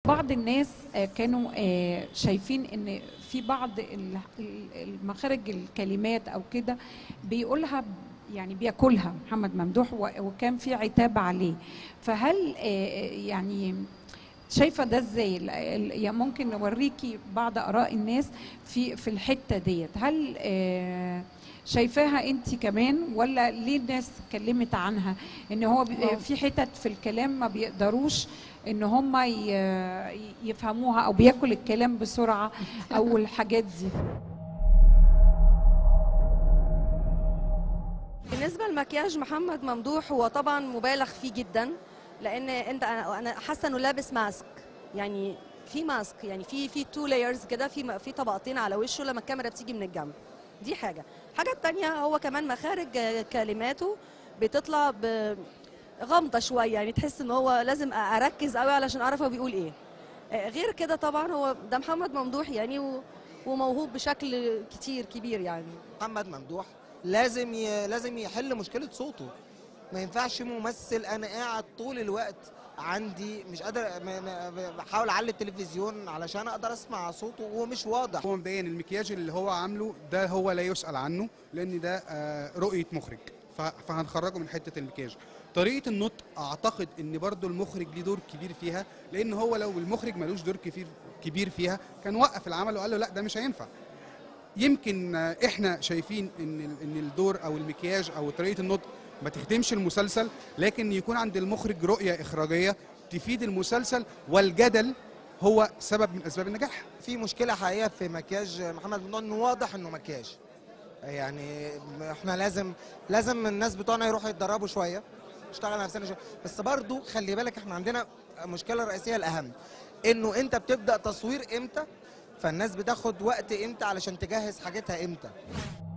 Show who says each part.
Speaker 1: بعض الناس آه، كانوا آه، شايفين ان في بعض ال- ال- المخارج الكلمات او كده بيقولها ب- يعني بياكلها محمد ممدوح و- وكان في عتاب عليه فهل آه، يعني شايفه ده ازاي ال- ال- يعني ممكن نوريكي بعض اراء الناس في في الحته ديت هل آه، شايفاها انت كمان ولا ليه الناس اتكلمت عنها ان هو بي-
Speaker 2: آه.
Speaker 1: في حتت في الكلام ما بيقدروش ان هم ي- يفهموها او بياكل الكلام بسرعه او الحاجات دي
Speaker 2: بالنسبه لمكياج محمد ممدوح هو طبعا مبالغ فيه جدا لان انت انا أنا حاسه انه لابس ماسك يعني في ماسك يعني في في تو لايرز كده في في طبقتين على وشه لما الكاميرا بتيجي من الجنب دي حاجه الحاجه الثانيه هو كمان مخارج آه، كلماته بتطلع بغمضه شويه يعني تحس ان هو لازم اركز قوي علشان اعرف هو بيقول ايه آه، غير كده طبعا هو ده محمد ممدوح يعني و- وموهوب بشكل كتير كبير يعني
Speaker 3: محمد ممدوح لازم ي... لازم يحل مشكله صوته ما ينفعش ممثل انا قاعد طول الوقت عندي مش قادر م- م- بحاول اعلي التلفزيون علشان اقدر اسمع صوته وهو مش واضح
Speaker 4: هو مبدئيا المكياج اللي هو عامله ده هو لا يسأل عنه لان ده آه، رؤية مخرج ف- فهنخرجه من حتة المكياج طريقة النطق اعتقد ان برضو المخرج ليه دور كبير فيها لان هو لو المخرج ملوش دور كبير كبير فيها كان وقف العمل وقال له لا ده مش هينفع يمكن آه، احنا شايفين ان ال- ان الدور او المكياج او طريقة النطق ما تخدمش المسلسل لكن يكون عند المخرج رؤية اخراجية تفيد المسلسل والجدل هو سبب من اسباب النجاح
Speaker 3: في مشكله حقيقيه في مكياج محمد ممدوح انه واضح انه مكياج يعني احنا لازم لازم الناس بتوعنا يروحوا يتدربوا شويه اشتغل على نفسنا شويه بس برضو خلي بالك احنا عندنا مشكله رئيسيه الاهم انه انت بتبدا تصوير امتى فالناس بتاخد وقت امتى علشان تجهز حاجتها امتى